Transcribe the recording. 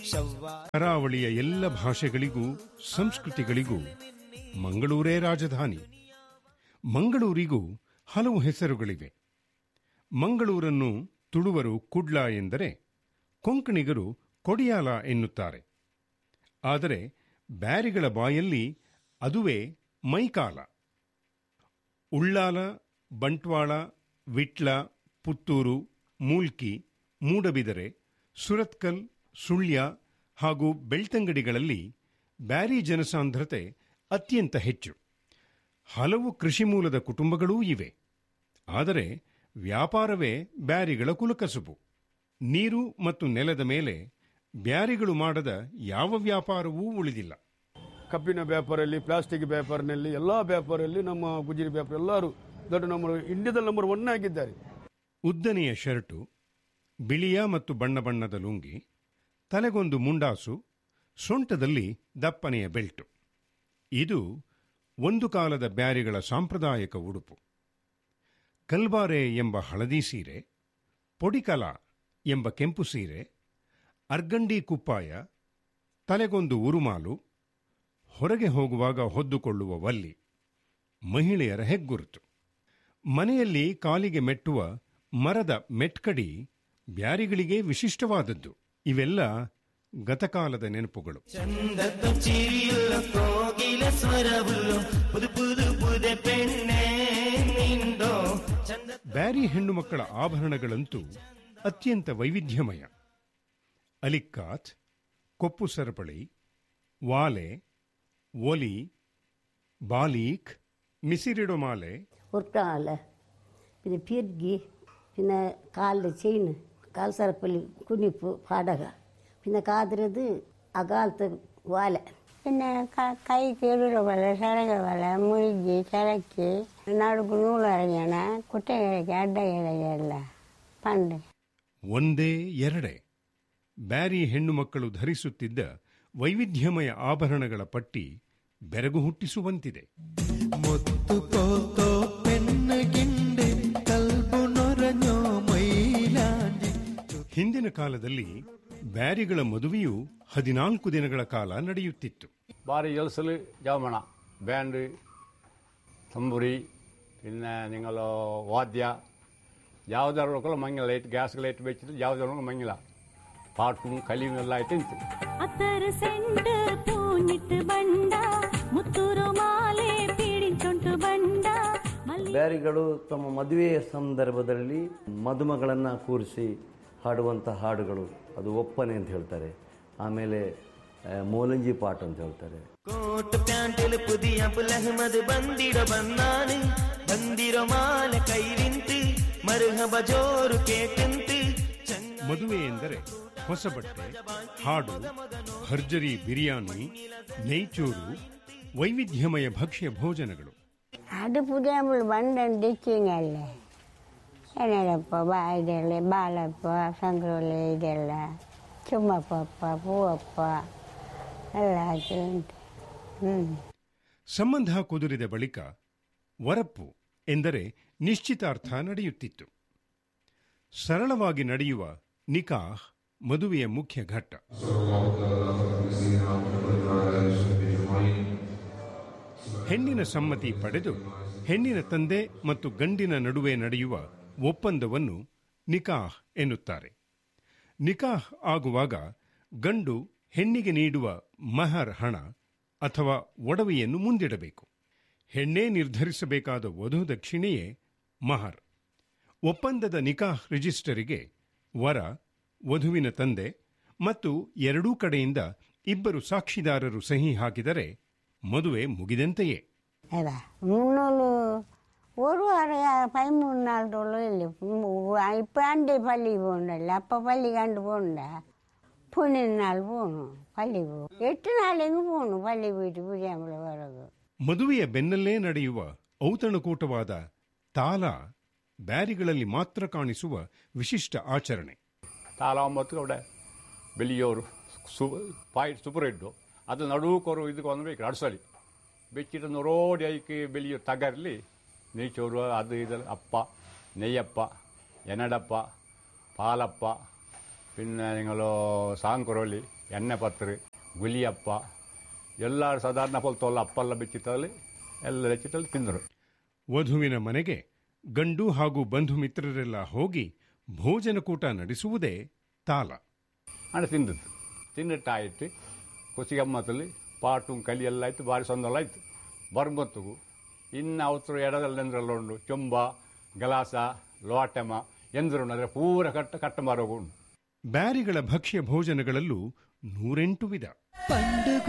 ಕರಾವಳಿಯ ಎಲ್ಲ ಭಾಷೆಗಳಿಗೂ ಸಂಸ್ಕೃತಿಗಳಿಗೂ ಮಂಗಳೂರೇ ರಾಜಧಾನಿ ಮಂಗಳೂರಿಗೂ ಹಲವು ಹೆಸರುಗಳಿವೆ ಮಂಗಳೂರನ್ನು ತುಳುವರು ಕುಡ್ಲ ಎಂದರೆ ಕೊಂಕಣಿಗರು ಕೊಡಿಯಾಲ ಎನ್ನುತ್ತಾರೆ ಆದರೆ ಬ್ಯಾರಿಗಳ ಬಾಯಲ್ಲಿ ಅದುವೇ ಮೈಕಾಲ ಉಳ್ಳಾಲ ಬಂಟ್ವಾಳ ವಿಟ್ಲ ಪುತ್ತೂರು ಮೂಲ್ಕಿ ಮೂಡಬಿದರೆ ಸುರತ್ಕಲ್ ಸುಳ್ಯ ಹಾಗೂ ಬೆಳ್ತಂಗಡಿಗಳಲ್ಲಿ ಬ್ಯಾರಿ ಜನಸಾಂದ್ರತೆ ಅತ್ಯಂತ ಹೆಚ್ಚು ಹಲವು ಕೃಷಿ ಮೂಲದ ಕುಟುಂಬಗಳೂ ಇವೆ ಆದರೆ ವ್ಯಾಪಾರವೇ ಬ್ಯಾರಿಗಳ ಕುಲಕಸುಬು ನೀರು ಮತ್ತು ನೆಲದ ಮೇಲೆ ಬ್ಯಾರಿಗಳು ಮಾಡದ ಯಾವ ವ್ಯಾಪಾರವೂ ಉಳಿದಿಲ್ಲ ಕಬ್ಬಿನ ವ್ಯಾಪಾರಲ್ಲಿ ಪ್ಲಾಸ್ಟಿಕ್ ವ್ಯಾಪಾರನಲ್ಲಿ ಎಲ್ಲ ವ್ಯಾಪಾರಲ್ಲಿ ನಮ್ಮ ಗುಜರಿ ವ್ಯಾಪಾರ ಎಲ್ಲರೂ ದೊಡ್ಡ ನಂಬರ್ ಇಂಡಿಯಾದಲ್ಲಿ ನಂಬರ್ ಒನ್ ಆಗಿದ್ದಾರೆ ಉದ್ದನೆಯ ಶರ್ಟು ಬಿಳಿಯ ಮತ್ತು ಬಣ್ಣ ಬಣ್ಣದ ಲುಂಗಿ ತಲೆಗೊಂದು ಮುಂಡಾಸು ಸೊಂಟದಲ್ಲಿ ದಪ್ಪನೆಯ ಬೆಲ್ಟು ಇದು ಒಂದು ಕಾಲದ ಬ್ಯಾರಿಗಳ ಸಾಂಪ್ರದಾಯಿಕ ಉಡುಪು ಕಲ್ಬಾರೆ ಎಂಬ ಹಳದಿ ಸೀರೆ ಪೊಡಿಕಲ ಎಂಬ ಕೆಂಪು ಸೀರೆ ಅರ್ಗಂಡಿ ಕುಪ್ಪಾಯ ತಲೆಗೊಂದು ಉರುಮಾಲು ಹೊರಗೆ ಹೋಗುವಾಗ ಹೊದ್ದುಕೊಳ್ಳುವ ವಲ್ಲಿ ಮಹಿಳೆಯರ ಹೆಗ್ಗುರುತು ಮನೆಯಲ್ಲಿ ಕಾಲಿಗೆ ಮೆಟ್ಟುವ ಮರದ ಮೆಟ್ಕಡಿ ಬ್ಯಾರಿಗಳಿಗೆ ವಿಶಿಷ್ಟವಾದದ್ದು ಇವೆಲ್ಲ ಗತಕಾಲದ ನೆನಪುಗಳು ചന്തത്തു ചിരിയുള്ള കോകില സ്വരവുള്ളു പുതു പുതു പുത പെണ്ണെ നിണ്ടോ ചന്ത ಬ್ಯಾರಿ ಹೆಣ್ಣು ಮಕ್ಕಳ ಆಭರಣಗಳಂತೂ ಅತ್ಯಂತ ವೈವಿಧ್ಯಮಯ ಅಲಿಕ್ಕಾತ್ ಕೊಪ್ಪು ಸರಪಳಿ ವಾಲೆ ಒಲಿ ಬಾಲೀಕ್ ಮಿಸಿರಿಡೊಮಾಲೆ ഉരുട്ടാല പിന്നെ പിരുകി പിന്നെ കാലിൽ ചെയിൻ കാൽ സരപ്പലി കുനിപ്പ് പടക പിന്നെ കാതിരത് അകാലത്ത് വാല പിന്നെ ക- കൈക്ക് ഇടുക പോലെ ചിറക പോലെ മുഴുകി ചിറക്കി നടുക്ക് നൂലറിഞ്ഞാണ് കുട്ടികളിക്ക് അഡ്ഡകളിಗೆಲ್ಲ പണ്ട് ಒಂದೇ ಎರಡೇ ಬ್ಯಾರಿ ಹೆಣ್ಣು ಮಕ್ಕಳು ಧರಿಸುತ್ತಿದ್ದ ವೈವಿಧ್ಯಮಯ ಆಭರಣಗಳ ಪಟ್ಟಿ ಬೆರಗು ಹುಟ್ಟಿಸುವಂತಿದೆ മുത്തുപോത്തോ പെണ്ണുകിണ്ട് കൽബുനൊരഞ്ഞോ മൈലാഞ്ചി ಹಿಂದಿನ ಕಾಲದಲ್ಲಿ ಬ್ಯಾರಿಗಳ ಮದುವೆಯು ಹದಿನಾಲ್ಕು ದಿನಗಳ ಕಾಲ ನಡೆಯುತ್ತಿತ್ತು ഭാര്യ ജൽസൽ ജാമണ ബാൻഡ് ತಂಬುರಿ പിന്നെ നിങ്ങൾ ವಾದ್ಯ ಯಾವುದರೊಳಗೆ ಮಂಗಿಲ್ಲ ಲೈಟ್ ಗ್ಯಾಸ್ ಲೈಟ್ ಬೆಚ್ಚಿದ್ರೆ ಯಾವುದರೊಳಗೆ ಮಂಗಿಲ್ಲ ಪಾಟು ಕಲಿಯು ಎಲ್ಲ ಐತೆ ನಿಂತು అత్తరు సెంట్ పూనిట్ బండ ముత్తూరు మాలే పీడించొంటు బండ మళ్ళీ ಬ್ಯಾರಿಗಳು ತಮ್ಮ ಮದುವೆಯ ಸಂದರ್ಭದಲ್ಲಿ ಮದುಮಗಳನ್ನು ಕೂರಿಸಿ ಹಾಡುವಂಥ ಹಾಡುಗಳು ಅದು ಒಪ್ಪನೆ ಅಂತ ಹೇಳ್ತಾರೆ ಆಮೇಲೆ ಆ, ಮೋಲಂಜಿ ಪಾಟ್ ಅಂತ ಹೇಳ್ತಾರೆ കോട്ട് പ്യാണ്ടില് പുതിയ പുലഹ്മത് ബന്ദിട ബന്നാന് ബന്ദിര മാല കൈവിന്ത് മരുഹബ ജോರು ಕೇಟಂತ್ ಮದುವೆ ಎಂದರೆ ಹೊಸ ಬಟ್ಟೆ ಹಾಡು ಭರ್ಜರಿ ಬಿರಿಯಾನಿ ನೈಚೂರು ವೈವಿಧ್ಯಮಯ ಭಕ್ಷ್ಯ ಭೋಜನಗಳು അത് പുതിയ നമ്മൾ പണ്ടും ഡിച്ചിങ്ങല്ലേ എന്നടപ്പ ಇದೆಲ್ಲ ಬಾಲಪ್ಪ ಸಂಕ್ರೋಲಿ ಇದೆಲ್ಲ ಚುಮ್ಮಪ್ಪಪ್ಪ ಪೂವಪ್ಪ ಎಲ್ಲ ಹಾಕಿ ಉಂಟು ಹ್ಞೂ ಸಂಬಂಧ ಕುದುರಿದ ಬಳಿಕ ವರಪ್ಪು ಎಂದರೆ ನಿಶ್ಚಿತಾರ್ಥ ನಡೆಯುತ್ತಿತ್ತು ಸರಳವಾಗಿ ನಡೆಯುವ ನಿಕಾಹ್ ಮದುವೆಯ ಮುಖ್ಯ ಘಟ್ಟ ಹೆಣ್ಣಿನ ಸಮ್ಮತಿ ಪಡೆದು ಹೆಣ್ಣಿನ ತಂದೆ ಮತ್ತು ಗಂಡಿನ ನಡುವೆ ನಡೆಯುವ ಒಪ್ಪಂದವನ್ನು ನಿಕಾಹ್ ಎನ್ನುತ್ತಾರೆ ನಿಕಾಹ್ ಆಗುವಾಗ ಗಂಡು ಹೆಣ್ಣಿಗೆ ನೀಡುವ ಮಹರ್ ಹಣ ಅಥವಾ ಒಡವೆಯನ್ನು ಮುಂದಿಡಬೇಕು ಹೆಣ್ಣೇ ನಿರ್ಧರಿಸಬೇಕಾದ ವಧು ದಕ್ಷಿಣೆಯೇ ಮಹರ್ ಒಪ್ಪಂದದ ನಿಕಾಹ್ ರಿಜಿಸ್ಟರಿಗೆ ವರ ವಧುವಿನ ತಂದೆ ಮತ್ತು ಎರಡೂ ಕಡೆಯಿಂದ ಇಬ್ಬರು ಸಾಕ್ಷಿದಾರರು ಸಹಿ ಹಾಕಿದರೆ ಮದುವೆ ಮುಗಿದಂತೆಯೇ ഏതാ മുന്നൂറ് ഒരു വാരം പതിമൂന്ന് നാളത്തോളം ഇല്ലേ ഇപ്പം അണ്ട് പള്ളി പോകണ്ടല്ലോ അപ്പം പള്ളി കണ്ടു പോകണ്ട പുണ്ണിന് നാൾ പോകണു പള്ളി പോകും എട്ട് നാളെങ്ങ് പോകണു പള്ളി പോയിട്ട് പുതിയാമ്പള വിറക് ಮದುವೆಯ ಬೆನ್ನಲ್ಲೇ ನಡೆಯುವ ಔತಣಕೂಟವಾದ ತಾಲ ಬ್ಯಾರಿಗಳಲ್ಲಿ ಮಾತ್ರ ಕಾಣಿಸುವ ವಿಶಿಷ್ಟ ಆಚರಣೆ ತಾಲಾಂಬತ್ತು അവിടെ വലിയൊരു സു പായ് സൂപ്പർ ഇട്ടു അത് നടുക്കൊരു ഇത് വന്നಬೇಕು ಅಡ್ಸಲಿ ಬೆಚ್ಚಿಟ್ಟು ನೊರೋಡಿ ಐಕೆ ಬೆಳೆಯೋ ತಗರ್ಲಿ ನೀಚೋರು ಅದು ಇದು ಅಪ್ಪ നെയ്യപ്പ എനടപ്പ പാലപ്പ പിന്നെ നിങ്ങൾ സാങ്കുറോലി ಎಣ್ಣೆ ಪತ್ರೆ ಗುಲಿಯಪ್ಪ ಎಲ್ಲ ಸಾಧಾರಣ ಪೊಲ್ ತೊಲ್ಲ ಅಪ್ಪಲ್ಲ ಬೆಚ್ಚಿತ್ತಲ್ಲಿ ಎಲ್ಲ ಬೆಚ್ಚಿತ್ತಲ್ಲಿ ತಿಂದರು ವಧುವಿನ ಮನೆಗೆ ಗಂಡು ಹಾಗೂ ಬಂಧು ಮಿತ್ರರೆಲ್ಲ ಹೋಗಿ ಭೋಜನಕೂಟ ನಡೆಸುವುದೇ ತಾಲ ಹಣ ತಿಂದದ್ದು ತಿನ್ನಿಟ್ಟಾಯಿತು ಖುಷಿ ಗಮ್ಮತ್ತಲ್ಲಿ ಪಾಟು ಕಲಿ ಎಲ್ಲ ಆಯ್ತು ಭಾರಿ ಸಂದಲ ಆಯ್ತು ಬರ್ಮತ್ತುಗು ಇನ್ನು ಅವತ್ರು ಎಡದಲ್ಲಿ ಎಂದ್ರಲ್ಲ ಉಂಡು ಚೊಂಬ ಗಲಾಸ ಲೋಟಮ ಎಂದ್ರು ಅಂದರೆ ಪೂರ ಕಟ್ಟ ಕಟ್ಟ ಮಾರೋಗು ಉಂಟು ಬ್ಯಾರಿಗಳ ಭಕ್ಷ್ಯ ಭೋಜನಗಳಲ್ಲೂ ನೂರೆಂಟು ವಿಧ ಪಂಡು